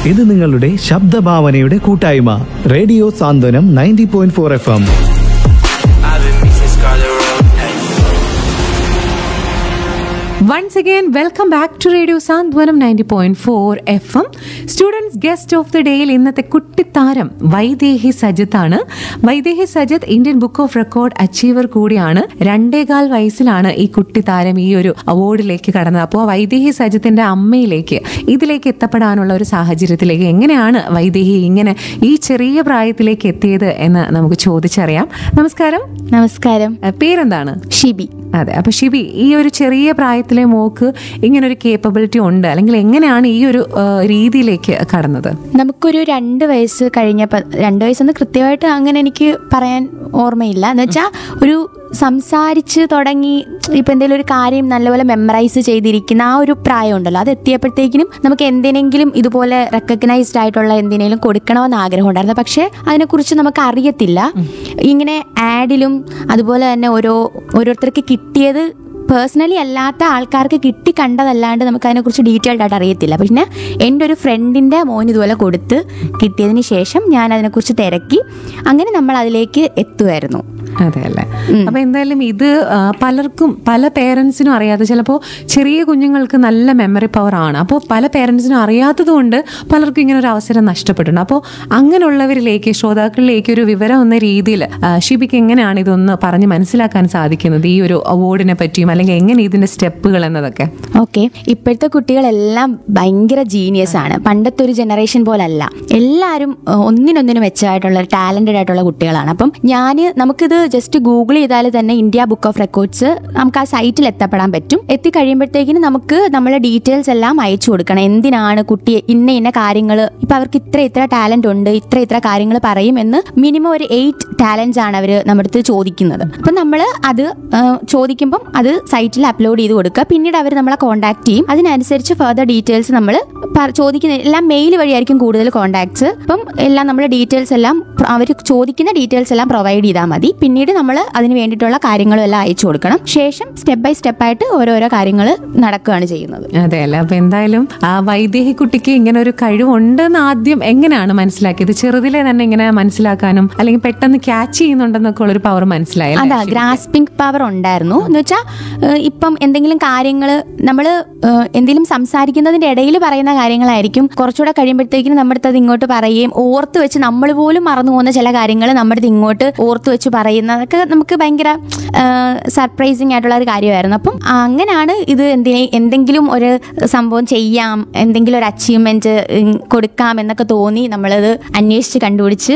ഇത് നിങ്ങളുടെ ശബ്ദഭാവനയുടെ കൂട്ടായ്മ radio Santhwanam ninety point four F M I've been missing Scarlet Road. Hey. Once again, welcome back to Radio Santhwanam ninety point four F M students guest of the ഡേയിൽ ഇന്നത്തെ കുട്ടിത്താരം വൈദേഹി സജിത്ത് ആണ് Vaidehi Sajith Indian book of record achiever കൂടിയാണ് രണ്ടേകാൽ വയസ്സിലാണ് ഈ കുട്ടിത്താരം ഈ ഒരു അവാർഡിലേക്ക് കടന്നത് അപ്പോൾ വൈദേഹി സജിത്തിന്റെ അമ്മയിലേക്ക് ഇതിലേക്ക് എത്തപ്പെടാനുള്ള ഒരു സാഹചര്യത്തിലേക്ക് എങ്ങനെയാണ് വൈദേഹി ഇങ്ങനെ ഈ ചെറിയ പ്രായത്തിലേക്ക് എത്തിയത് എന്ന് നമുക്ക് ചോദിച്ചറിയാം നമസ്കാരം നമസ്കാരം അഹ് പേരെന്താണ് ഷിബി അതെ അപ്പൊ ഷിബി ഈ ഒരു ചെറിയ പ്രായത്തിലെ മോക്ക് ഇങ്ങനെ ഒരു കേപ്പബിലിറ്റി ഉണ്ട് അല്ലെങ്കിൽ എങ്ങനെയാണ് ഈ ഒരു ആ, രീതിയിലേക്ക് കടന്നത് നമുക്കൊരു രണ്ട് വയസ്സ് കഴിഞ്ഞപ്പോൾ രണ്ട് വയസ്സെന്ന് കൃത്യമായിട്ട് അങ്ങനെ എനിക്ക് പറയാൻ ഓർമ്മയില്ല എന്ന് വെച്ചാൽ ഒരു സംസാരിച്ച് തുടങ്ങി ഇപ്പം എന്തെങ്കിലും ഒരു കാര്യം നല്ലപോലെ മെമ്മറൈസ് ചെയ്തിരിക്കുന്ന ആ ഒരു പ്രായം ഉണ്ടല്ലോ അത് എത്തിയപ്പോഴത്തേക്കിനും നമുക്ക് എന്തിനെങ്കിലും ഇതുപോലെ റെക്കഗ്നൈസ്ഡ് ആയിട്ടുള്ള എന്തിനേലും കൊടുക്കണമെന്ന് ആഗ്രഹം ഉണ്ടായിരുന്നു പക്ഷേ അതിനെക്കുറിച്ച് നമുക്ക് അറിയത്തില്ല ഇങ്ങനെ ആഡിലും അതുപോലെ തന്നെ ഓരോ ഓരോരുത്തർക്ക് കിട്ടിയത് പേഴ്സണലി അല്ലാത്ത ആൾക്കാർക്ക് കിട്ടി കണ്ടതല്ലാണ്ട് നമുക്ക് അതിനെക്കുറിച്ച് ഡീറ്റെയിൽഡ് ആയിട്ട് അറിയത്തില്ല പിന്നെ എൻ്റെ ഒരു ഫ്രണ്ടിൻ്റെ മോൻ ഇതുപോലെ കൊടുത്ത് കിട്ടിയതിന് ശേഷം ഞാൻ അതിനെക്കുറിച്ച് തിരക്കി അങ്ങനെ നമ്മൾ അതിലേക്ക് എത്തുമായിരുന്നു അതെ അല്ലേ അപ്പൊ എന്തായാലും ഇത് ആ, പലർക്കും പല പേരൻസിനും അറിയാതെ ചിലപ്പോൾ ചെറിയ കുഞ്ഞുങ്ങൾക്ക് നല്ല മെമ്മറി പവർ ആണ് അപ്പോൾ പല പേരൻസിനും അറിയാത്തത് കൊണ്ട് പലർക്കും ഇങ്ങനെ ഒരു അവസരം നഷ്ടപ്പെട്ടിട്ടുണ്ട് അപ്പോൾ അങ്ങനെയുള്ളവരിലേക്ക് ശ്രോതാക്കളിലേക്ക് ഒരു വിവരം എന്ന രീതിയിൽ ആ, ഷിബിക്ക് എങ്ങനെയാണ് ഇതൊന്ന് പറഞ്ഞ് മനസ്സിലാക്കാൻ സാധിക്കുന്നത് ഈ ഒരു അവാർഡിനെ പറ്റിയും അല്ലെങ്കിൽ എങ്ങനെ ഇതിന്റെ സ്റ്റെപ്പുകൾ എന്നതൊക്കെ ഓക്കെ ഇപ്പോഴത്തെ കുട്ടികളെല്ലാം ഭയങ്കര ജീനിയസ് ആണ് പണ്ടത്തെ ഒരു ജനറേഷൻ പോലല്ല എല്ലാവരും ഏഹ്, ഒന്നിനൊന്നിനും മെച്ചമായിട്ടുള്ള ടാലന്റഡ് ആയിട്ടുള്ള കുട്ടികളാണ് അപ്പം ഞാൻ നമുക്കിത് ജസ്റ്റ് ഗൂഗിൾ ചെയ്താൽ തന്നെ ഇന്ത്യ ബുക്ക് ഓഫ് റെക്കോർഡ്സ് നമുക്ക് ആ സൈറ്റിൽ എത്തപ്പെടാൻ പറ്റും എത്തിക്കഴിയുമ്പോഴത്തേക്കിന് നമുക്ക് നമ്മളെ ഡീറ്റെയിൽസ് എല്ലാം അയച്ചു കൊടുക്കണം എന്തിനാണ് കുട്ടി ഇന്ന ഇന്ന കാര്യങ്ങൾ ഇപ്പൊ അവർക്ക് ഇത്ര ഇത്ര ടാലന്റ് ഉണ്ട് ഇത്ര ഇത്ര കാര്യങ്ങൾ പറയും എന്ന് മിനിമം ഒരു എയ്റ്റ് ടാലൻസ് ആണ് അവർ നമ്മുടെ അടുത്ത് ചോദിക്കുന്നത് അപ്പം നമ്മൾ അത് ഏഹ്, ചോദിക്കുമ്പം അത് സൈറ്റിൽ അപ്ലോഡ് ചെയ്ത് കൊടുക്കുക പിന്നീട് അവർ നമ്മളെ കോൺടാക്ട് ചെയ്യും അതിനനുസരിച്ച് ഫർദർ ഡീറ്റെയിൽസ് നമ്മൾ ചോദിക്കുന്ന എല്ലാം മെയിൽ വഴിയായിരിക്കും കൂടുതൽ കോൺടാക്ട്സ് അപ്പം എല്ലാം നമ്മൾ ഡീറ്റെയിൽസ് എല്ലാം അവർ ചോദിക്കുന്ന ഡീറ്റെയിൽസ് എല്ലാം പ്രൊവൈഡ് ചെയ്താൽ മതി പിന്നീട് നമ്മൾ അതിന് വേണ്ടിയിട്ടുള്ള കാര്യങ്ങളും എല്ലാം അയച്ചു കൊടുക്കണം ശേഷം സ്റ്റെപ്പ് ബൈ സ്റ്റെപ്പ് ആയിട്ട് ഓരോരോ കാര്യങ്ങൾ നടക്കുകയാണ് ചെയ്യുന്നത് അതെ അല്ലേ അപ്പൊ എന്തായാലും ആ വൈദേഹി കുട്ടിക്ക് ഇങ്ങനെ ഒരു കഴിവുണ്ടെന്ന് ആദ്യം എങ്ങനെയാണ് മനസ്സിലാക്കിയത് ചെറുതിലെ തന്നെ ഇങ്ങനെ മനസ്സിലാക്കാനും അല്ലെങ്കിൽ പെട്ടെന്ന് ക്യാച്ച് ചെയ്യുന്നുണ്ടെന്നൊക്കെ ഉള്ളൊരു പവർ മനസ്സിലായി അതാ ഗ്രാസ്പിംഗ് പവർ ഉണ്ടായിരുന്നു എന്ന് വെച്ചാൽ ഇപ്പം എന്തെങ്കിലും കാര്യങ്ങൾ നമ്മൾ എന്തെങ്കിലും സംസാരിക്കുന്നതിന്റെ ഇടയിൽ പറയുന്ന കാര്യങ്ങളായിരിക്കും കുറച്ചുകൂടെ കഴിയുമ്പോഴത്തേക്കും നമ്മുടെ അടുത്ത് അത് ഇങ്ങോട്ട് പറയുകയും ഓർത്ത് വെച്ച് നമ്മൾ പോലും മറന്നു പോകുന്ന ചില കാര്യങ്ങൾ നമ്മുടെ അടുത്ത് ഇങ്ങോട്ട് ഓർത്ത് വെച്ച് പറയുന്നതൊക്കെ നമുക്ക് ഭയങ്കര സർപ്രൈസിങ് ആയിട്ടുള്ള ഒരു കാര്യമായിരുന്നു അപ്പം അങ്ങനെയാണ് ഇത് എന്തിനെ എന്തെങ്കിലും ഒരു സംഭവം ചെയ്യാം എന്തെങ്കിലും ഒരു അച്ചീവ്മെന്റ് കൊടുക്കാം എന്നൊക്കെ തോന്നി നമ്മളത് അന്വേഷിച്ച് കണ്ടുപിടിച്ച്